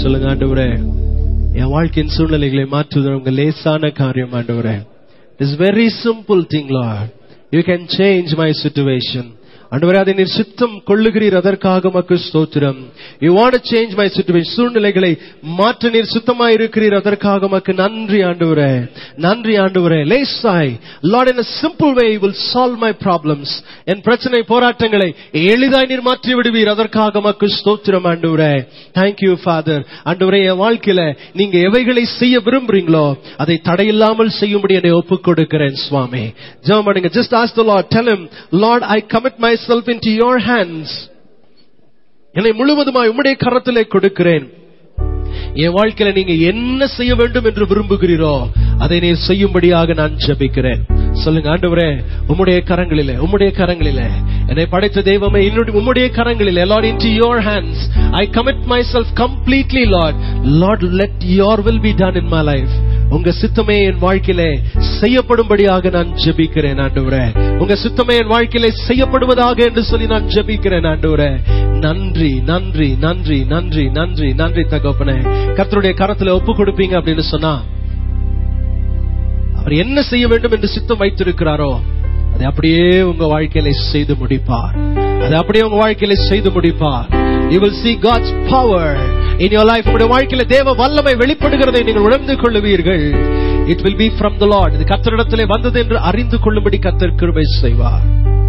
சொல்லுங்க ஆண்டவரே என் வாழ்க்கையின் சூழ்நிலைகளை மாற்றுவது உங்க லேசான காரியம் ஆண்டவரே it's very simple thing lord you can change my situation ஆண்டவரே அதை நீர் சித்தம் கொள்ளுகிறீர் அதற்காக மக்கு ஸ்தோத்திரம் you want change my situation சூழ்நிலைகளை மாற்ற நீர் சுத்தமாய் இருக்கிறீர் அதற்காக மக்கு நன்றி ஆண்டவரே நன்றி ஆண்டவரே லேசாய் lord in a simple way will solve my problems என் பிரச்சனை போராட்டங்களை எளிதாய் நீர் மாற்றி விடுவீர் அதற்காக மக்கு ஸ்தோத்திரம் ஆண்டவரே thank you father ஆண்டவரே என் வாழ்க்கையில நீங்க எவைகளை செய்ய விரும்புறீங்களோ அதை தடையில்லாமல் செய்யும்படி என்னை ஒப்புக் கொடுக்கிறேன் சுவாமி ஜெபம் பண்ணுங்க just ask the lord tell him lord i commit myself into your hands என்னை முழுவதுமாய் உம்முடைய கரத்திலே கொடுக்கிறேன் என் வாழ்க்கையில நீங்க என்ன செய்ய வேண்டும் என்று விரும்புகிறீரோ அதை நீ செய்யும்படியாக நான் ஜெபிக்கிறேன் சொல்லுங்க ஆண்டவரே உம்முடைய கரங்களிலே உம்முடைய கரங்களிலே என்னை படைத்த தெய்வமே என்னுடைய உம்முடைய கரங்களிலே lord into your hands i commit myself completely lord lord let your will be done in my life உங்க சித்தமே என் வாழ்க்கையிலே செய்யப்படும்படியாக நான் ஜெபிக்கிறேன் ஆண்டவரே உங்க சித்தமே என் வாழ்க்கையிலே செய்யப்படுவதாக என்று சொல்லி நான் ஜெபிக்கிறேன் ஆண்டவரே நன்றி நன்றி நன்றி நன்றி நன்றி நன்றி தகப்பனே கர்த்தருடைய கரத்துல ஒப்பு கொடுப்பீங்க அப்படின்னு சொன்னா அவர் என்ன செய்ய வேண்டும் என்று சித்தம் வைத்திருக்கிறாரோ அதை அப்படியே உங்க வாழ்க்கையில செய்து முடிப்பார் அதை அப்படியே உங்க வாழ்க்கையில செய்து முடிப்பார் you will see God's power in your life உங்களுடைய வாழ்க்கையில தேவ வல்லமை வெளிப்படுகிறதை நீங்கள் உணர்ந்து கொள்ளுவீர்கள் it will be from the Lord இது கர்த்தரிடத்திலே வந்தது என்று அறிந்து கொள்ளும்படி கர்த்தர் கிருபை செய்வார்